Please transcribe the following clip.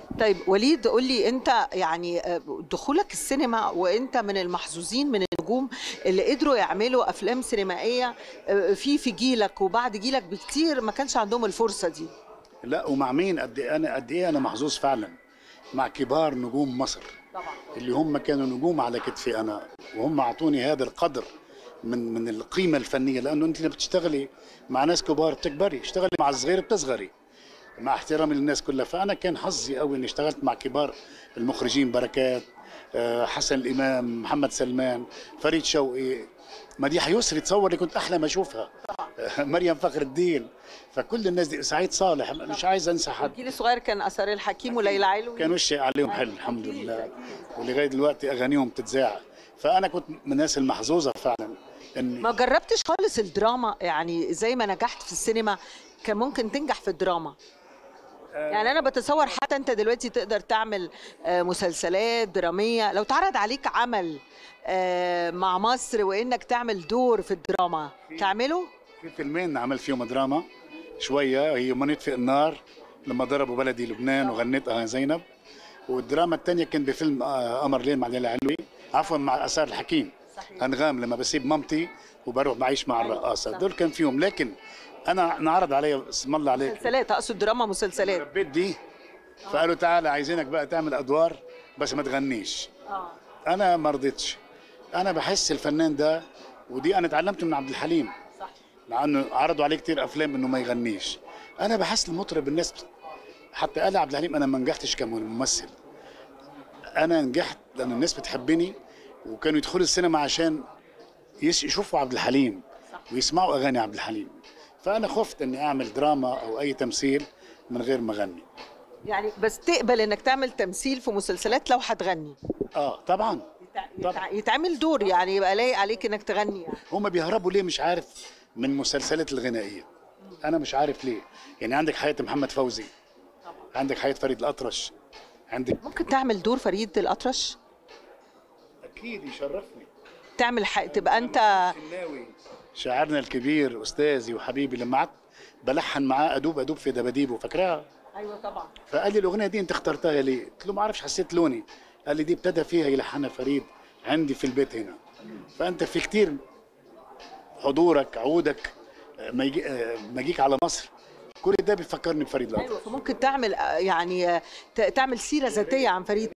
طيب وليد قول لي انت يعني آه، دخولك السينما وانت من المحظوظين من النجوم اللي قدروا يعملوا افلام سينمائيه آه، في في جيلك وبعد جيلك بكتير ما كانش عندهم الفرصه دي لا ومع مين قد ايه انا قد ايه انا محظوظ فعلا مع كبار نجوم مصر طبعا اللي هم كانوا نجوم على كتفي انا وهم اعطوني هذا القدر من من القيمه الفنيه لانه انت لما بتشتغلي مع ناس كبار بتكبري اشتغلي مع الصغير بتصغري مع احترامي للناس كلها فانا كان حظي قوي اني اشتغلت مع كبار المخرجين بركات آه، حسن الامام محمد سلمان فريد شوقي مديحه يسري تصور لي كنت احلم اشوفها مريم فخر الدين فكل الناس دي سعيد صالح مش عايز انسى حد الجيل الصغير كان اثار الحكيم وليلى علوي كان وشي عليهم حلو الحمد لله ولغايه دلوقتي اغانيهم بتتذاع فانا كنت من الناس المحظوظه فعلا اني ما جربتش خالص الدراما يعني زي ما نجحت في السينما كان ممكن تنجح في الدراما يعني انا بتصور حتى انت دلوقتي تقدر تعمل آه، مسلسلات دراميه لو اتعرض عليك عمل آه، مع مصر وانك تعمل دور في الدراما تعمله في فيلمين عملت فيهم دراما شويه هي ما نطفئ النار لما ضربوا بلدي لبنان وغنيت انا زينب والدراما الثانيه كان بفيلم آه، قمر ليل مع ليلى علوي عفوا مع اثار الحكيم صحيح. انغام لما بسيب مامتي وبروح بعيش مع الرقاصه دول كان فيهم لكن انا انعرض علي اسم الله عليك مسلسلات اقصد دراما مسلسلات ربيت دي فقالوا تعالى عايزينك بقى تعمل ادوار بس ما تغنيش اه انا ما رضيتش انا بحس الفنان ده ودي انا اتعلمت من عبد الحليم صح مع انه عرضوا عليه كتير افلام انه ما يغنيش انا بحس المطرب الناس حتى قال عبد الحليم انا ما نجحتش كممثل انا نجحت لان الناس بتحبني وكانوا يدخلوا السينما عشان يس- يشوفوا عبد الحليم ويسمعوا اغاني عبد الحليم فانا خفت اني اعمل دراما او اي تمثيل من غير ما اغني يعني بس تقبل انك تعمل تمثيل في مسلسلات لو هتغني اه طبعا يتع- يتع- يتعمل دور يعني يبقى لايق عليك انك تغني يعني هم بيهربوا ليه مش عارف من مسلسلات الغنائيه انا مش عارف ليه يعني عندك حياه محمد فوزي عندك حياه فريد الاطرش عندك ممكن تعمل دور فريد الأطرش اكيد يشرفني تعمل ح... تبقى انت الشناوي شاعرنا الكبير استاذي وحبيبي لما قعدت بلحن معاه ادوب ادوب في دباديبه فاكراها ايوه طبعا فقال لي الاغنيه دي انت اخترتها ليه؟ قلت له ما اعرفش حسيت لوني قال لي دي ابتدى فيها يلحنها فريد عندي في البيت هنا فانت في كتير حضورك عودك آه، مجي- آه، مجيك على مصر كل ده بيفكرني بفريد الأطرش ايوه فممكن تعمل آه، يعني آه، ت- تعمل سيره ذاتيه عن فريد